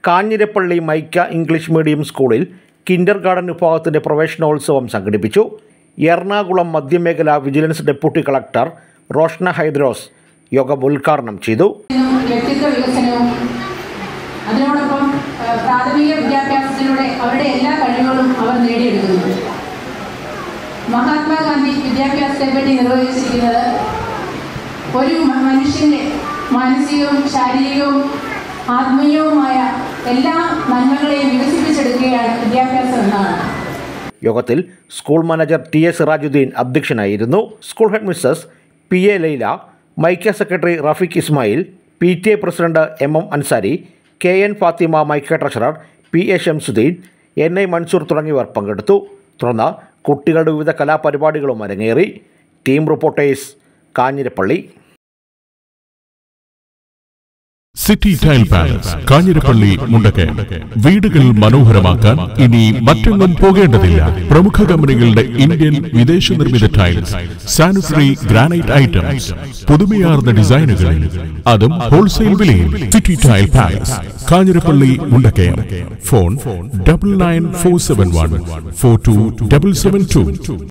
കാഞ്ഞിരപ്പള്ളി മൈക്ക English medium സ്കൂളിൽ kindergarten വിഭാഗത്തിൻ്റെ പ്രവേശനോത്സവം സംഘടിപ്പിച്ചു എറണാകുളം മധ്യമേഖല vigilance deputy collector Roshna Hydros യോഗം ഉദ്ഘാടനം ചെയ്തു വ്യക്തിത്വ വികസനവും അതിനോടൊപ്പം ഏഹ്, പ്രാഥമിക വിദ്യാഭ്യാസത്തിലൂടെ അവരുടെ എല്ലാ കഴിവുകളും അവർ നേടിയെടുക്കുന്നു മഹാത്മാഗാന്ധി വിദ്യാഭ്യാസത്തെ പറ്റി നിർവഹിച്ചിരിക്കുന്നത് ഒരു മ- മനുഷ്യന്റെ മാനസികവും ശാരീരികവും ആത്മീയവുമായ എല്ലാ നന്മകളെയും വികസിപ്പിച്ചെടുക്കുകയാണ് വിദ്യാഭ്യാസം എന്നാണ് യോഗത്തിൽ school manager T A Sirajuddin അധ്യക്ഷനായിരുന്നു school head Mrs P A Laila മൈക്ക secretary Rafeeq Ismail P T A president M M Ansari K N Fathima മൈക്ക treasurer P A Shamsuddin N I Mansoor തുടങ്ങിയവർ പങ്കെടുത്തു തുടർന്ന് കുട്ടികളുടെ വിവിധ കലാപരിപാടികളും അരങ്ങേറി team reporters Kanjirappally city tile palace Kanjirappally Mundakayam വീടുകൾ മനോഹരമാക്കാൻ ഇനി മറ്റെങ്ങും പോകേണ്ടതില്ല പ്രമുഖ കമ്പനികളുടെ ഇന്ത്യൻ വിദേശ നിർമ്മിത ടൈൽസ് സാനിറ്ററി ഗ്രാനൈറ്റ് ഐറ്റംസ് പുതുമയാർന്ന ഡിസൈനുകളിൽ അതും ഹോൾസെയിൽ വിലയിൽ city tile palace Kanjirappally Mundakayam phone double nine four seven one four two double seven to